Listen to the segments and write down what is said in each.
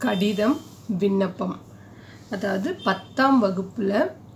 கடிதம் விண்ணப்பம் அதாவது பத்தாம் வகுப்பில்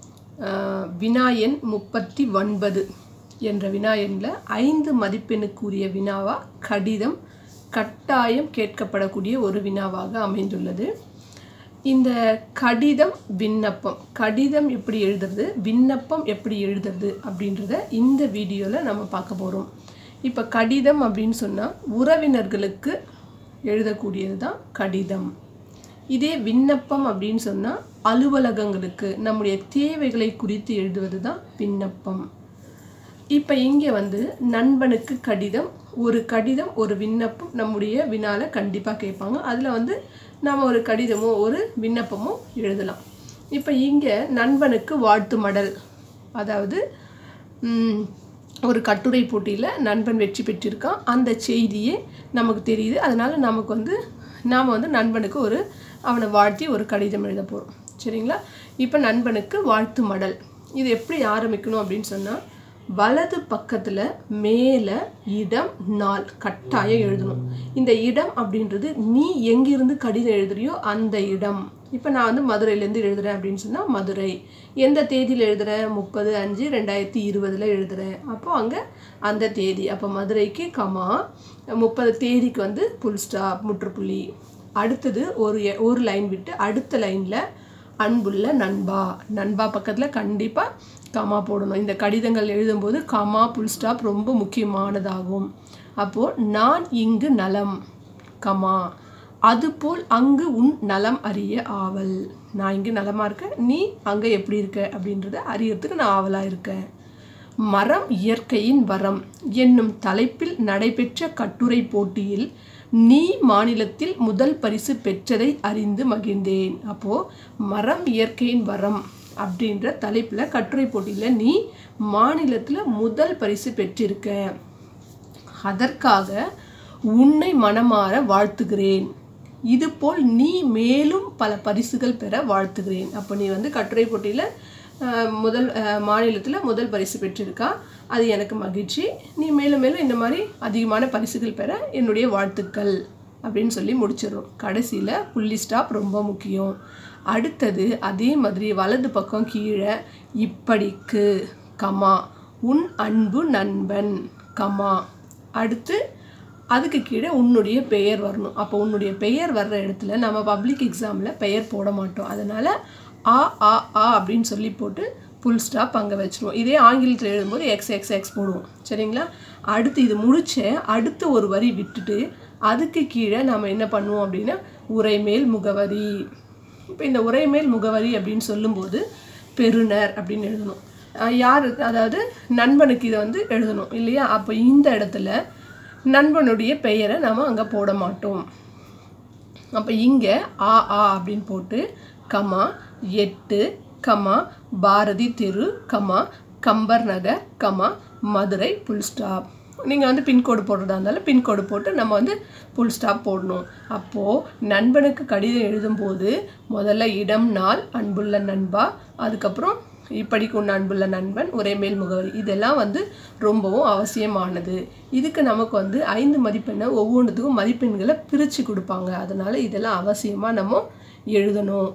வினாயன் முப்பத்தி ஒன்பது என்ற வினாயனில் ஐந்து மதிப்பெண்ணுக்குரிய வினாவா கடிதம் கட்டாயம் கேட்கப்படக்கூடிய ஒரு வினாவாக அமைந்துள்ளது இந்த கடிதம் விண்ணப்பம் கடிதம் எப்படி எழுதுறது விண்ணப்பம் எப்படி எழுதுறது அப்படின்றத இந்த வீடியோவில் நம்ம பார்க்க போகிறோம் இப்போ கடிதம் அப்படின்னு சொன்னால் உறவினர்களுக்கு எழுதக்கூடியது தான் கடிதம் இதே விண்ணப்பம் அப்படின்னு சொன்னால் அலுவலகங்களுக்கு நம்முடைய தேவைகளை குறித்து எழுதுவது தான் விண்ணப்பம் இப்போ இங்கே வந்து நண்பனுக்கு கடிதம் ஒரு கடிதம் ஒரு விண்ணப்பம் நம்முடைய வினால கண்டிப்பாக கேட்பாங்க அதில் வந்து நாம் ஒரு கடிதமோ ஒரு விண்ணப்பமோ எழுதலாம் இப்போ இங்கே நண்பனுக்கு வாழ்த்து மடல் அதாவது ம், ஒரு கட்டுரை போட்டியில் நண்பன் வெற்றி பெற்றிருக்கான் அந்த செய்தியே நமக்கு தெரியுது அதனால் நமக்கு வந்து நாம் வந்து நண்பனுக்கு ஒரு அவனை வாழ்த்தி ஒரு கடிதம் எழுத போகிறோம் சரிங்களா இப்போ நண்பனுக்கு வாழ்த்து மடல் இது எப்படி ஆரம்பிக்கணும் அப்படின்னு சொன்னால் வலது பக்கத்தில் மேலே இடம் நாள் கட்டாயம் எழுதணும் இந்த இடம் அப்படின்றது நீ எங்கிருந்து கடிதம் எழுதுறியோ அந்த இடம் இப்போ நான் வந்து மதுரையிலேருந்து எழுதுறேன் அப்படின்னு சொன்னால் மதுரை எந்த தேதியில் எழுதுறேன் முப்பது அஞ்சு ரெண்டாயிரத்தி இருபதில் எழுதுறேன் அப்போ அங்கே அந்த தேதி அப்போ மதுரைக்கு கமா முப்பது தேதிக்கு வந்து புல் ஸ்டாப் முற்றுப்புள்ளி அடுத்தது ஒரு எ- ஒரு லைன் விட்டு அடுத்த லைனில் அன்புள்ள நண்பா நண்பா பக்கத்தில் கண்டிப்பாக கமா போடணும் இந்த கடிதங்கள் எழுதும்போது கமா புல் ஸ்டாப் ரொம்ப முக்கியமானதாகும் அப்போது நான் இங்கு நலம் கமா அதுபோல் அங்கு உன் நலம் அறிய ஆவல் நான் இங்கு நலமாக இருக்கேன் நீ அங்கே எப்படி இருக்க அப்படின்றத அறியறதுக்கு நான் ஆவலாக இருக்கேன் மரம் இயற்கையின் வரம் என்னும் தலைப்பில் நடைபெற்ற கட்டுரை போட்டியில் நீ மாநிலத்தில் முதல் பரிசு பெற்றதை அறிந்து மகிழ்ந்தேன் அப்போ மரம் இயற்கையின் வரம் அப்படின்ற தலைப்பில் கட்டுரை போட்டியில் நீ மாநிலத்தில் முதல் பரிசு பெற்றிருக்க அதற்காக உன்னை மனமாற வாழ்த்துகிறேன் இதுபோல் நீ மேலும் பல பரிசுகள் பெற வாழ்த்துகிறேன் அப்போ நீ வந்து கட்டுரை போட்டியில் முதல் மாநிலத்தில் முதல் பரிசு பெற்றிருக்கா அது எனக்கு மகிழ்ச்சி நீ மேலும் மேலும் இந்த மாதிரி அதிகமான பரிசுகள் பெற என்னுடைய வாழ்த்துக்கள் அப்படின்னு சொல்லி முடிச்சிடுறோம் கடைசியில் புள்ளி ஸ்டாப் ரொம்ப முக்கியம் அடுத்தது அதே மாதிரி வலது பக்கம் கீழே இப்படிக்கு கமா உன் அன்பு நண்பன் கமா அடுத்து அதுக்கு கீழே உன்னுடைய பெயர் வரணும் அப்போ உன்னுடைய பெயர் வர்ற இடத்துல நம்ம பப்ளிக் எக்ஸாமில் பெயர் போட மாட்டோம் அதனால் ஆ ஆ ஆ அப்படின்னு சொல்லி போட்டு ஃபுல் ஸ்டாப் அங்கே வச்சுருவோம் இதே ஆங்கிலத்தில் எழுதும்போது எக்ஸ் எக்ஸ் எக்ஸ் போடுவோம் சரிங்களா அடுத்து இது முடிச்ச அடுத்து ஒரு வரி விட்டுட்டு அதுக்கு கீழே நம்ம என்ன பண்ணுவோம் அப்படின்னா உரைமேல் முகவரி இப்போ இந்த உரைமேல் முகவரி அப்படின்னு சொல்லும்போது பெறுநர் அப்படின்னு எழுதணும் அஹ் யாருக்கு அதாவது நண்பனுக்கு இதை வந்து எழுதணும் இல்லையா அப்போ இந்த இடத்துல நண்பனுடைய பெயரை நம்ம அங்கே போட மாட்டோம் அப்போ இங்கே ஆ ஆ அப்படின்னு போட்டு கமா எட்டு கமா பாரதி தெரு comma Kambar Nagar comma Madurai full stop நீங்கள் வந்து பின்கோடு போடுறதா இருந்தாலும் பின்கோடு போட்டு நம்ம வந்து புல் ஸ்டாப் போடணும் அப்போது நண்பனுக்கு கடிதம் எழுதும்போது முதல்ல இடம் நாள் அன்புள்ள நண்பா அதுக்கப்புறம் இப்படிக்கு உன் அன்புள்ள நண்பன் ஒரே மேல் முகவரி இதெல்லாம் வந்து ரொம்பவும் அவசியமானது இதுக்கு நமக்கு வந்து ஐந்து மதிப்பெண்ணை ஒவ்வொன்றுத்துக்கும் மதிப்பெண்களை பிரித்து கொடுப்பாங்க அதனால் இதெல்லாம் அவசியமாக நம்ம எழுதணும்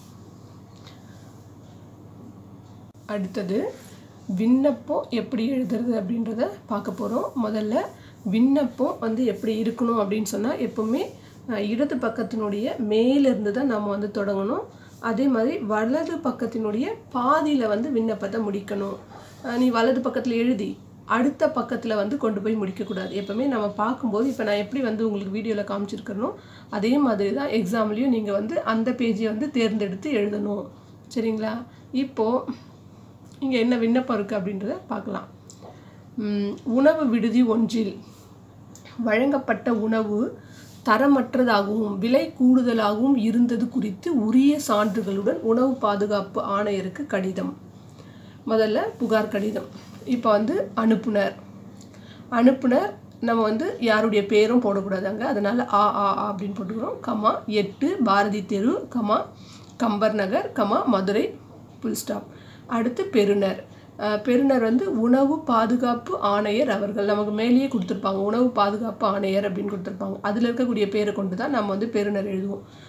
அடுத்தது விண்ணப்பம் எப்படி எழுதுறது அப்படின்றத பார்க்க போகிறோம் முதல்ல விண்ணப்பம் வந்து எப்படி இருக்கணும் அப்படின்னு சொன்னால் எப்பவுமே அஹ், இடது பக்கத்தினுடைய மேலிருந்து தான் நம்ம வந்து தொடங்கணும் அதே மாதிரி வலது பக்கத்தினுடைய பாதியில் வந்து விண்ணப்பத்தை முடிக்கணும் அஹ், நீ வலது பக்கத்தில் எழுதி அடுத்த பக்கத்தில் வந்து கொண்டு போய் முடிக்கக்கூடாது எப்பவுமே நம்ம பார்க்கும்போது இப்போ நான் எப்படி வந்து உங்களுக்கு வீடியோவில் காமிச்சிருக்கிறனோ அதே மாதிரி தான் எக்ஸாம்லேயும் நீங்கள் வந்து அந்த பேஜை வந்து தேர்ந்தெடுத்து எழுதணும் சரிங்களா இப்போது இங்கே என்ன விண்ணப்பம் இருக்குது அப்படின்றத பார்க்கலாம் உம், உணவு விடுதி ஒன்றில் வழங்கப்பட்ட உணவு தரமற்றதாகவும் விலை கூடுதலாகவும் இருந்தது குறித்து உரிய சான்றுகளுடன் உணவு பாதுகாப்பு ஆணையருக்கு கடிதம் முதல்ல புகார் கடிதம் இப்போ வந்து அனுப்புனர் அனுப்புனர் நம்ம வந்து யாருடைய பேரும் போடக்கூடாது அங்கே அதனால் ஆ ஆ ஆ அப்படின்னு போட்டுக்கிறோம் கமா எட்டு பாரதி தெரு comma Kambar Nagar comma Madurai full stop அடுத்து பெறுநர் அஹ், பெறுநர் வந்து உணவு பாதுகாப்பு ஆணையர் அவர்கள் நமக்கு மேலேயே கொடுத்துருப்பாங்க உணவு பாதுகாப்பு ஆணையர் அப்படின்னு கொடுத்துருப்பாங்க அதில் இருக்கக்கூடிய பேரை கொண்டு தான் நம்ம வந்து பெறுநர் எழுதுவோம்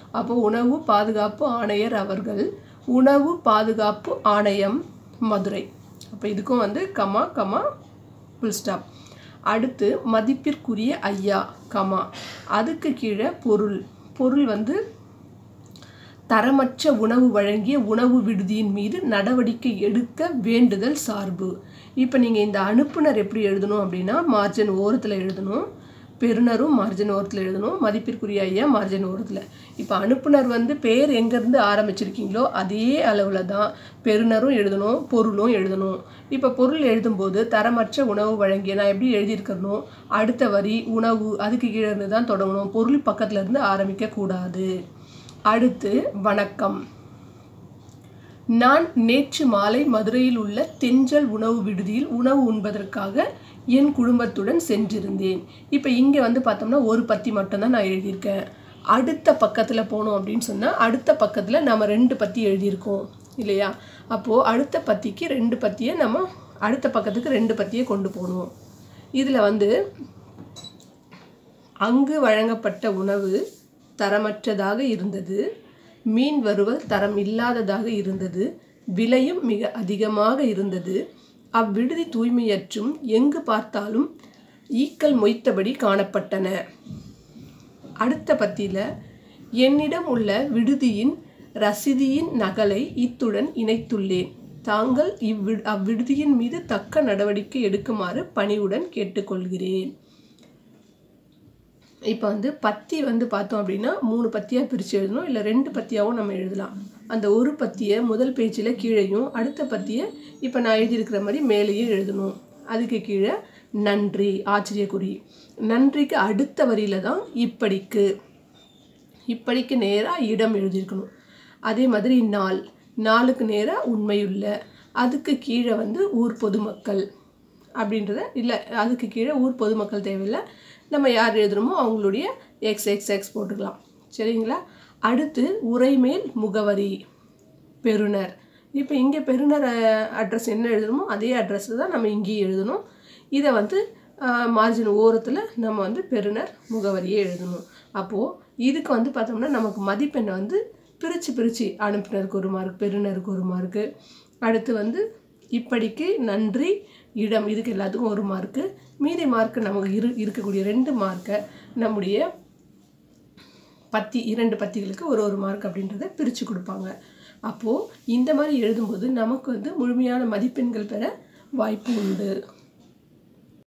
அப்போ உணவு பாதுகாப்பு ஆணையர் அவர்கள் உணவு பாதுகாப்பு ஆணையம் மதுரை அப்போ இதுக்கும் வந்து கமா கமா ஃபுல் ஸ்டாப் அடுத்து மதிப்பிற்குரிய ஐயா கமா அதுக்கு கீழே பொருள் பொருள் வந்து தரமற்ற உணவு வழங்கிய உணவு விடுதியின் மீது நடவடிக்கை எடுக்க வேண்டுதல் சார்பு இப்போ நீங்கள் இந்த அனுப்புனர் எப்படி எழுதணும் அப்படின்னா மார்ஜின் ஓரத்தில் எழுதணும் பெறுநரும் மார்ஜின் ஓரத்தில் எழுதணும் மதிப்பிற்குரிய ஐயா மார்ஜின் ஓரத்தில் இப்போ அனுப்புனர் வந்து பேர் எங்கேருந்து ஆரம்பிச்சிருக்கீங்களோ அதே அளவில் தான் பெறுநரும் எழுதணும் பொருளும் எழுதணும் இப்போ பொருள் எழுதும்போது தரமற்ற உணவு வழங்கிய நான் எப்படி எழுதியிருக்கணும் அடுத்த வரி உணவு அதுக்கு கீழே இருந்து தான் தொடங்கணும் பொருள் பக்கத்துல இருந்து ஆரம்பிக்க கூடாது அடுத்து வணக்கம் நான் நேற்று மாலை மதுரையில் உள்ள தென்றல் உணவு விடுதியில் உணவு உண்பதற்காக என் குடும்பத்துடன் சென்றிருந்தேன் இப்போ இங்கே வந்து பார்த்தோம்னா ஒரு பத்தி மட்டும்தான் நான் எழுதியிருக்கேன் அடுத்த பக்கத்தில் போனோம் அப்படின்னு சொன்னால் அடுத்த பக்கத்தில் நம்ம ரெண்டு பத்தி எழுதியிருக்கோம் இல்லையா அப்போது அடுத்த பத்திக்கு ரெண்டு பத்தியை நம்ம அடுத்த பக்கத்துக்கு ரெண்டு பத்தியை கொண்டு போகணும் இதில் வந்து அங்கு வழங்கப்பட்ட உணவு தரமற்றதாக இருந்தது மீன் வறுவல் தரம் இல்லாததாக இருந்தது விலையும் மிக அதிகமாக இருந்தது அவ்விடுதி தூய்மையற்றும் எங்கு பார்த்தாலும் ஈக்கள் மொய்த்தபடி காணப்பட்டன அடுத்த பத்தியில் என்னிடம் உள்ள விடுதியின் ரசீதியின் நகலை இத்துடன் இணைத்துள்ளேன் தாங்கள் இவ்வி அவ்விடுதியின் மீது தக்க நடவடிக்கை எடுக்குமாறு பணிவுடன் கேட்டுக்கொள்கிறேன் இப்போ வந்து பத்தி வந்து பார்த்தோம் அப்படின்னா மூணு பத்தியாக பிரித்து எழுதணும் இல்லை ரெண்டு பத்தியாகவும் நம்ம எழுதலாம் அந்த ஒரு பத்தியை முதல் பேஜில் கீழேயும் அடுத்த பத்தியை இப்போ நான் எழுதியிருக்கிற மாதிரி மேலேயும் எழுதணும் அதுக்கு கீழே நன்றி ஆச்சரியக்குறி நன்றிக்கு அடுத்த வரியில தான் இப்படிக்கு இப்படிக்கு நேராக இடம் எழுதியிருக்கணும் அதே மாதிரி நாள் நாளுக்கு நேராக உண்மையுள்ள அதுக்கு கீழே வந்து ஊர் பொதுமக்கள் அப்படின்றத இல்லை அதுக்கு கீழே ஊர் பொதுமக்கள் தேவையில்லை நம்ம யார் எழுதுகிறோமோ அவங்களுடைய எக்ஸ் எக்ஸ் எக்ஸ் போட்டுக்கலாம் சரிங்களா அடுத்து உரைமேல் முகவரி பெறுநர் இப்போ இங்கே பெறுநர் அட்ரஸ் என்ன எழுதணுமோ அதே அட்ரஸில் தான் நம்ம இங்கேயும் எழுதணும் இதை வந்து மார்ஜின் ஓரத்தில் நம்ம வந்து பெறுநர் முகவரியே எழுதணும் அப்போது இதுக்கு வந்து பார்த்தோம்னா நமக்கு மதிப்பெண்ணை வந்து பிரித்து பிரித்து அனுப்பினருக்கு ஒரு மார்க் பெறுநருக்கு ஒரு மார்க்கு அடுத்து வந்து இப்படிக்கு நன்றி இடம் இதுக்கு எல்லாத்துக்கும் ஒரு மார்க்கு மீதி மார்க்கு நமக்கு இரு இருக்கக்கூடிய ரெண்டு மார்க்கை நம்முடைய பத்தி இரண்டு பத்திகளுக்கு ஒரு ஒரு மார்க் அப்படின்றத பிரித்து கொடுப்பாங்க அப்போது இந்த மாதிரி எழுதும்போது நமக்கு வந்து முழுமையான மதிப்பெண்கள் பெற வாய்ப்பு உண்டு